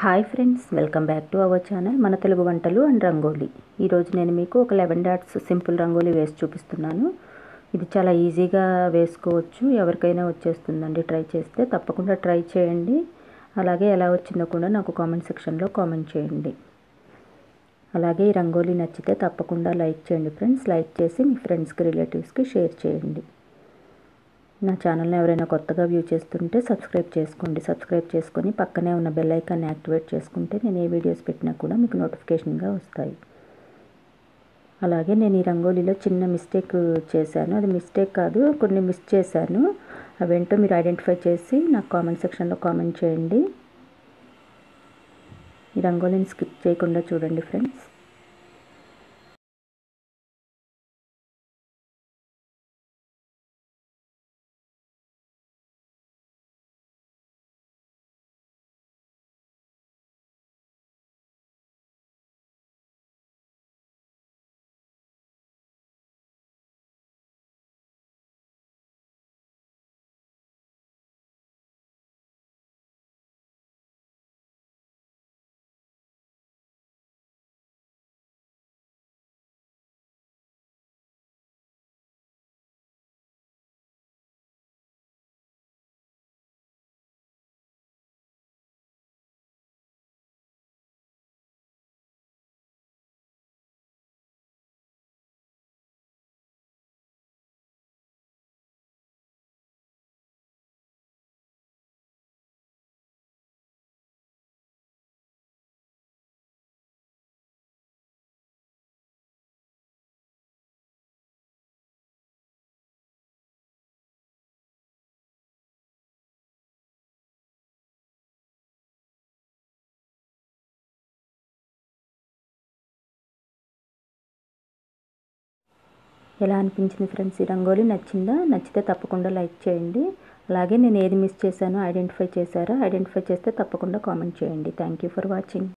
hi friends welcome back to our channel మన తెలుగు వంటలు and rangoli ఈరోజు నేను మీకు ఒక లెవెన్ డాట్స్ సింపుల్ రంగోలీ వేసి చూపిస్తున్నాను ఇది చాలా ఈజీగా వేసుకోవచ్చు ఎవరికైనా వచ్చేస్తుందండి ట్రై చేస్తే తప్పకుండా ట్రై చేయండి అలాగే ఎలా వచ్చిందో కూడా నాకు కామెంట్ సెక్షన్లో కామెంట్ చేయండి అలాగే ఈ రంగోలీ నచ్చితే తప్పకుండా లైక్ చేయండి ఫ్రెండ్స్ లైక్ చేసి మీ ఫ్రెండ్స్కి రిలేటివ్స్కి షేర్ చేయండి నా ఛానల్ని ఎవరైనా కొత్తగా వ్యూ చేస్తుంటే సబ్స్క్రైబ్ చేసుకోండి సబ్స్క్రైబ్ చేసుకొని పక్కనే ఉన్న బెల్ ఐకాన్ని యాక్టివేట్ చేసుకుంటే నేను ఏ వీడియోస్ పెట్టినా కూడా మీకు నోటిఫికేషన్గా వస్తాయి అలాగే నేను ఈ రంగోలీలో చిన్న మిస్టేక్ చేశాను అది మిస్టేక్ కాదు కొన్ని మిస్ చేశాను అవేంటో మీరు ఐడెంటిఫై చేసి నాకు కామెంట్ సెక్షన్లో కామెంట్ చేయండి ఈ రంగోలీని స్కిప్ చేయకుండా చూడండి ఫ్రెండ్స్ ఎలా అనిపించింది ఫ్రెండ్స్ ఈ రంగోలీ నచ్చిందా నచ్చితే తప్పకుండా లైక్ చేయండి అలాగే నేను ఏది మిస్ చేశానో ఐడెంటిఫై చేశారో ఐడెంటిఫై చేస్తే తప్పకుండా కామెంట్ చేయండి థ్యాంక్ యూ ఫర్ వాచింగ్